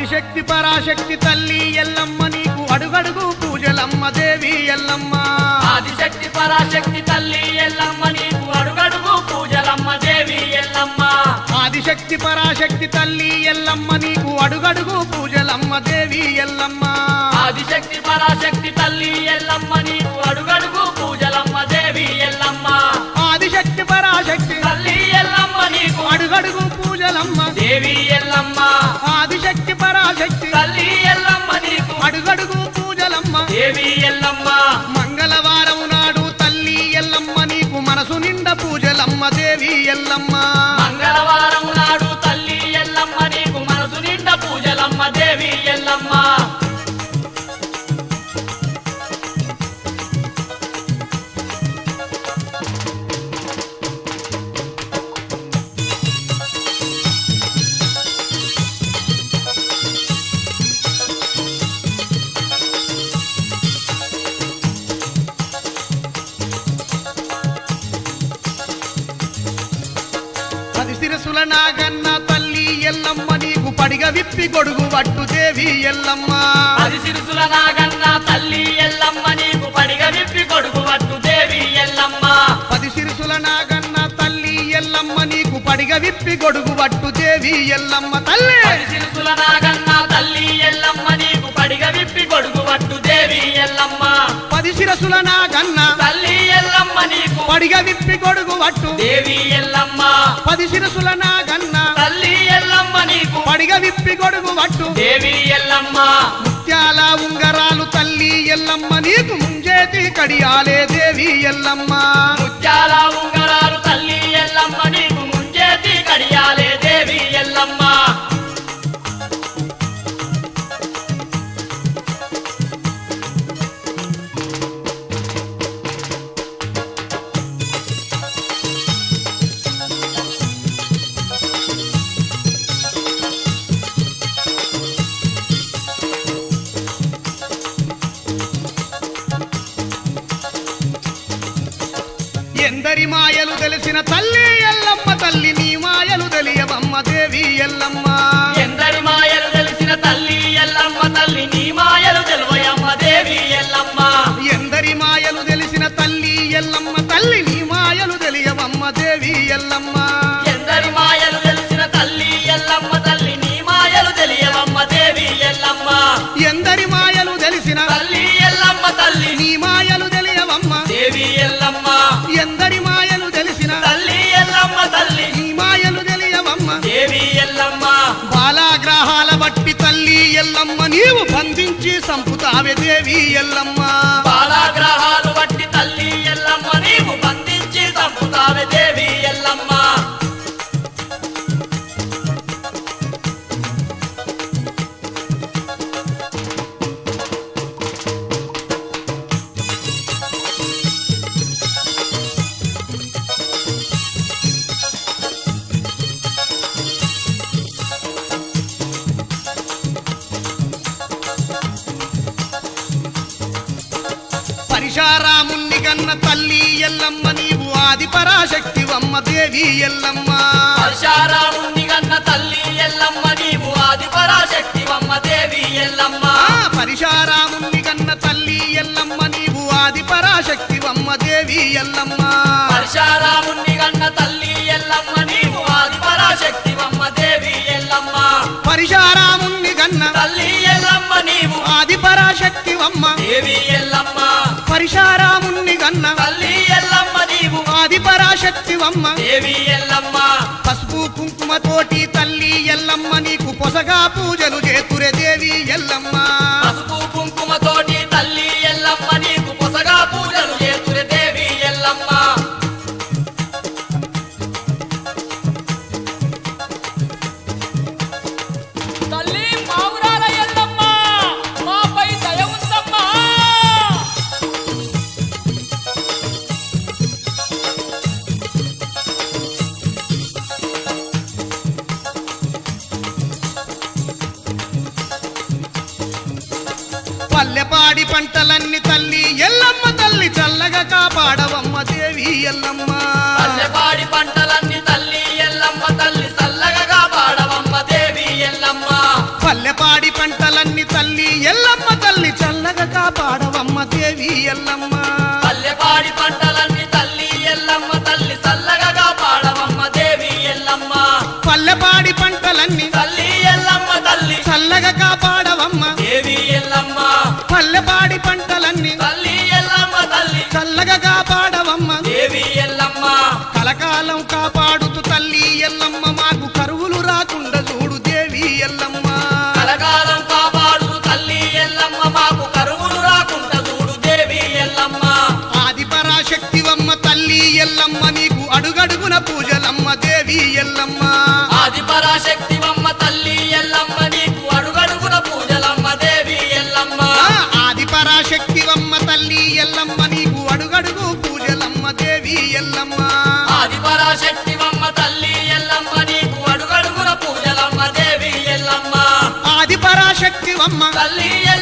ఆదిశక్తి పరాశక్తి తల్లి ఎల్లమ్మ నీకు అడుగడుగు పూజలమ్మ దేవి ఎల్లమ్మ ఆదిశక్తి పరాశక్తి తల్లి ఎల్లమ్మ నీకు అడుగడుగు పూజలమ్మ దేవి ఎల్లమ్మ ఆదిశక్తి పరాశక్తి తల్లి ఎల్లమ్మ నీకు అడుగడుగు పూజలమ్మ దేవి ఎల్లమ్మ ఆదిశక్తి పరాశక్తి తల్లి ఎల్లమ్మ నీకు అడుగడుగు పూజలమ్మ దేవి ఎల్లమ్మ ఆదిశక్తి పరాశక్తి తల్లి ఎల్లమ్మ నీకు అడుగడుగు పూజలమ్మ దేవి ఎల్లమ్మ ఆదిశక్తి పరాశక్తి తల్లి ఎల్లమ్మ నీకు అడుగడుగు పూజలమ్మ దేవి ఎల్లమ్మ మంగళవారం నాడు తల్లి ఎల్లమ్మ నీకు మనసు నిండా పూజలమ్మ దేవి ఎల్లమ్మ మంగళవారం నాడు తల్లి ఎల్లమ్మ నీకు మనసు నిండా పూజలమ్మ దేవి ఎల్లమ్మ పది శిరసుల నాగన్న తల్లి ఎల్లమ్మ నీకు పడిగ విప్పి గొడుగు వట్టు దేవి ఎల్లమ్మ పది సిరుసుల నాగన్న తల్లి ఎల్లమ్మ నీకు పడిగ విప్పి కొడుకు వట్టు దేవి ఎల్లమ్మ పది శిరసుల నాగన్న తల్లి ఎల్లమ్మ నీకు పడిగ విప్పి గొడుగు వట్టు దేవి ఎల్లమ్మ తల్లి పది సిరుసుల నాగన్న తల్లి ఎల్లమ్మ నీకు పడిగ విప్పి కొడుకు వట్టు దేవి ఎల్లమ్మ పది శిరసుల నాగన్న తల్లి ఎల్లమ్మ నీకు పడిగ విప్పి గొడుగు వట్టు దేవి ఎల్లమ్మ పది శిరసుల నాగన్న తల్లి ఎల్లమ్మ నీకు పడిగ విప్పి గొడుగు వట్టు దేవి ఎల్లమ్మ ముత్యాల ఉంగరాలు తల్లి ఎల్లమ్మ నీకు ముంజేతి కడియాలే దేవి ఎల్లమ్మ ముత్యాల ఉంగరాలు తల్లి ఎల్లమ్మ నీకు ముంచేతి కడియాలే దేవి ఎల్లమ్మ ఎందరి మాయలు తెలిసిన తల్లి ఎల్లమ్మ తల్లి నీ మాయలు తెలియవమ్మ దేవి ఎల్లమ్మ ఎందరి మాయలు తెలిసిన తల్లి ఎల్లమ్మ తల్లి నీ మాయలు తెలువయమ్మ దేవి ఎల్లమ్మ ఎందరి మాయలు తెలిసిన తల్లి ఎల్లమ్మ తల్లి నీ మాయలు తెలియవమ్మ దేవి ఎల్లమ్మ ఎందరి మాయలు తెలిసిన తల్లి ఎల్లమ్మ తల్లి నీ మాయలు తెలియవమ్మ దేవి ఎల్లమ్మ ఎందరి మాయలు తెలిసిన తల్లి ఎల్లమ్మ తల్లి నీ మాయలు తెలియవమ్మ దేవి ఎల్లమ్మ ఎందరి మాయలు తెలిసిన తల్లి ఎల్లమ్మ తల్లి నీ మాయలు తెలియవమ్మ దేవి ఎల్లమ్మ బాలాగ్రహాల బట్టి తల్లి ఎల్లమ్మ నీవు బంధించి సంపుతావే దేవి ఎల్లమ్మ బాలాగ్రహాలు బట్టి తల్లి ఎల్లమ్మ నీవు బంధించి చంపుతావే దేవి ఎల్లమ్మ పరిశారాముణ్ణి కన్న తల్లి ఎల్లమ్మ నీవు ఆది పరాశక్తివమ్మ దేవి ఎల్లమ్మ పరశారాముని గన్న తల్లి ఎల్లమ్మ నీవు ఆది పరాశక్తివమ్మ దేవి ఎల్లమ్మ ఆ పరిశారాముణ్ణి కన్న తల్లి ఎల్లమ్మ నీవు ఆది పరాశక్తివమ్మ దేవి ఎల్లమ్మ పరశారాముని గన్న తల్లి ఎల్లమ్మ నీవు ఆది పరాశక్తివమ్మ దేవి ఎల్లమ్మ పరిశారాముణ్ణి కన్న తల్లి ఎల్లమ్మ నీవు ఆది పరాశక్తివమ్మ దేవి ఎల్లమ్మ పరిశారాముణ్ణి కన్న తల్లి ఎల్లమ్మ నీవు ఆది పరాశక్తివమ్మ దేవి ఎల్లమ్మ పసుపు కుంకుమతోటి తల్లి ఎల్లమ్మ నీకు పొసగా పూజలు చేతురే దేవి ఎల్లమ్మ పసుపు కుంకుమతోటి తల్లి ఎల్లమ్మ నీకు పొసగా పూజలు చేతురే దేవి ఎల్లమ్మ తల్లి మావురాల ఎల్లమ్మ మాపై దయ ఉందమ్మా పల్లెపాడి పంటలన్నీ తల్లి ఎల్లమ్మ తల్లి చల్లగా కాపాడవమ్మ దేవి ఎల్లమ్మ పల్లెపాడి పంటలన్నీ తల్లి ఎల్లమ్మ తల్లి చల్లగా కాపాడవమ్మ దేవి ఎల్లమ్మ పల్లెపాడి కాపాడవమ్మ దేవి ఎల్లమ్మ పల్లెపాడి పంటలన్నీ తల్లి ఎల్లమ్మ తల్లి చల్లగా కాపాడవమ్మ దేవి ఎల్లమ్మ పల్లెపాడి పంటలన్నీ తల్లి ఎల్లమ్మ తల్లి చల్లగా కాపాడవమ్మ దేవి ఎల్లమ్మ పల్లెపాడి పంటలన్నీ తల్లి ఎల్లమ్మ తల్లి చల్లగా కాపాడవమ్మ దేవి ఎల్లమ్మ కలకాలం కాపాడుతూ తల్లి ఎల్లమ్మ మాకు కరువులు రాకుండా చూడు దేవి ఎల్లమ్మ కలకాలం కాపాడు తల్లి ఎల్లమ్మ మాకు కరువులు రాకుండా చూడు దేవి ఎల్లమ్మ ఆది పరాశక్తివమ్మ తల్లి ఎల్లమ్మ నీకు అడుగడుగున పూజలమ్మ దేవి ఎల్లమ్మ ఆది పరాశక్తివమ్మ తల్లి ఎల్లమ్మ నీకు అడుగడుగున పూజలమ్మ దేవి ఎల్లమ్మ ఆ, ఆది పరాశక్తివమ్మ తల్లి ఎల్లమ్మ నీకు అడుగడుగు పూజలమ్మ దేవి ఎల్లమ్మ ఆది పరాశక్తివమ్మ తల్లి ఎల్లమ్మ నీకు అడుగడుగున పూజలమ్మ దేవి ఎల్లమ్మ ఆది పరాశక్తివమ్మ తల్లి